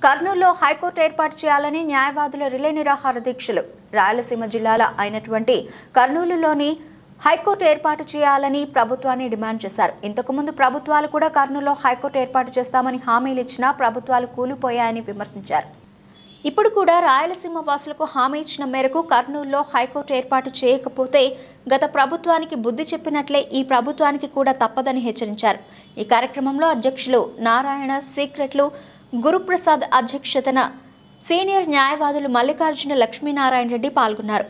కర్నూలులో హైకోర్టు ఏర్పాటు చేయాలని న్యాయవాదుల రిలే నిరాహార దీక్షలు రాయలసీమ జిల్లాల అయినటువంటి కర్నూలులోని హైకోర్టు ఏర్పాటు చేయాలని ప్రభుత్వాన్ని డిమాండ్ చేశారు ఇంతకుముందు ప్రభుత్వాలు కూడా కర్నూలులో హైకోర్టు ఏర్పాటు చేస్తామని హామీలు ఇచ్చినా ప్రభుత్వాలు కూలిపోయాయని విమర్శించారు ఇప్పుడు కూడా రాయలసీమ వాసులకు హామీ ఇచ్చిన మేరకు కర్నూలులో హైకోర్టు ఏర్పాటు చేయకపోతే గత ప్రభుత్వానికి బుద్ధి చెప్పినట్లే ఈ ప్రభుత్వానికి కూడా తప్పదని హెచ్చరించారు ఈ కార్యక్రమంలో అధ్యక్షులు నారాయణ సీక్రెట్లు గురుప్రసాద్ అధ్యక్షతన సీనియర్ న్యాయవాదులు మల్లికార్జున లక్ష్మీనారాయణ రెడ్డి పాల్గొన్నారు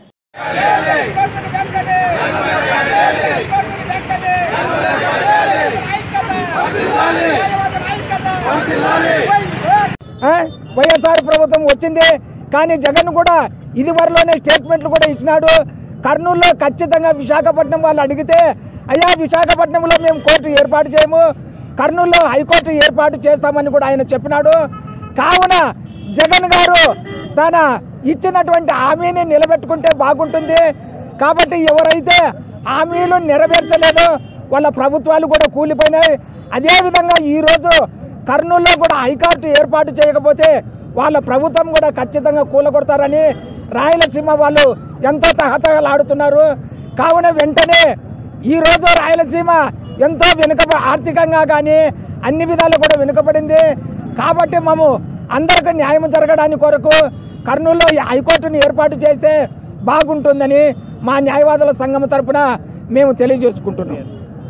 ఆ? వైఎస్ఆర్ ప్రభుత్వం వచ్చింది కానీ జగన్ కూడా ఇది వరలోనే స్టేట్మెంట్లు కూడా ఇచ్చినాడు కర్నూలులో ఖచ్చితంగా విశాఖపట్నం వాళ్ళు అడిగితే అయ్యా విశాఖపట్నంలో మేము కోర్టు ఏర్పాటు చేయము కర్నూలులో హైకోర్టు ఏర్పాటు చేస్తామని కూడా ఆయన చెప్పినాడు కావున జగన్ గారు తన ఇచ్చినటువంటి హామీని నిలబెట్టుకుంటే బాగుంటుంది కాబట్టి ఎవరైతే హామీలు నెరవేర్చలేదో వాళ్ళ ప్రభుత్వాలు కూడా కూలిపోయినాయి అదేవిధంగా ఈరోజు కర్నూలులో కూడా హైకోర్టు ఏర్పాటు చేయకపోతే వాళ్ళ ప్రభుత్వం కూడా ఖచ్చితంగా కూలగొడతారని రాయలసీమ వాళ్ళు ఎంతో తహతహలాడుతున్నారు కావున వెంటనే ఈరోజు రాయలసీమ ఎంతో వెనుక ఆర్థికంగా కానీ అన్ని విధాలు కూడా వెనుకబడింది కాబట్టి మేము అందరికీ న్యాయం జరగడానికి కొరకు కర్నూలులో ఈ హైకోర్టుని ఏర్పాటు చేస్తే బాగుంటుందని మా న్యాయవాదుల సంఘం తరపున మేము తెలియజేసుకుంటున్నాం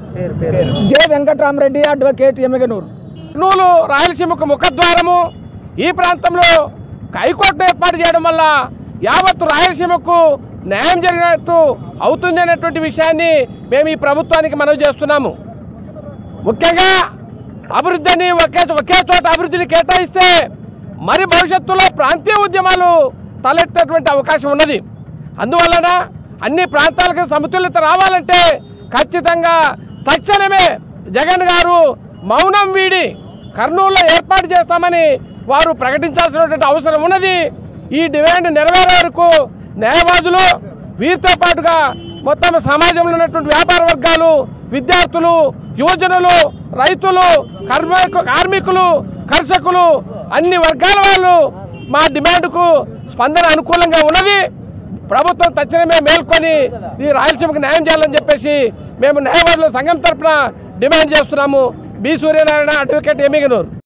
జె వెంకట్రామరెడ్డి అడ్వకేట్ ఎమ్మెగనూరు కర్నూలు రాయలసీమకు ముఖద్వారము ఈ ప్రాంతంలో హైకోర్టు ఏర్పాటు చేయడం వల్ల యావత్తు రాయలసీమకు న్యాయం జరిగినట్టు అవుతుంది అనేటువంటి విషయాన్ని మేము ఈ ప్రభుత్వానికి మనవి చేస్తున్నాము ముఖ్యంగా అభివృద్ధిని ఒకే ఒకే చోట అభివృద్ధిని కేటాయిస్తే మరి భవిష్యత్తులో ప్రాంతీయ ఉద్యమాలు తలెత్తేటువంటి అవకాశం ఉన్నది అందువలన అన్ని ప్రాంతాలకు సమతుల్యత రావాలంటే ఖచ్చితంగా తక్షణమే జగన్ గారు మౌనం వీడి కర్నూలులో ఏర్పాటు చేస్తామని వారు ప్రకటించాల్సినటువంటి అవసరం ఉన్నది ఈ డిమాండ్ నెరవేరే వరకు న్యాయవాదులు వీరితో పాటుగా మొత్తం సమాజంలో ఉన్నటువంటి వ్యాపార వర్గాలు విద్యార్థులు యువజనులు రైతులు కార్మికు కార్మికులు కర్షకులు అన్ని వర్గాల వాళ్ళు మా డిమాండ్కు స్పందన అనుకూలంగా ఉన్నది ప్రభుత్వం తక్షణమే మేల్కొని ఈ రాయలసీమకు న్యాయం చేయాలని చెప్పేసి మేము న్యాయవాదుల సంఘం తరఫున డిమాండ్ చేస్తున్నాము బి సూర్యనారాయణ అడ్వకేట్ ఎమ్మిగనూరు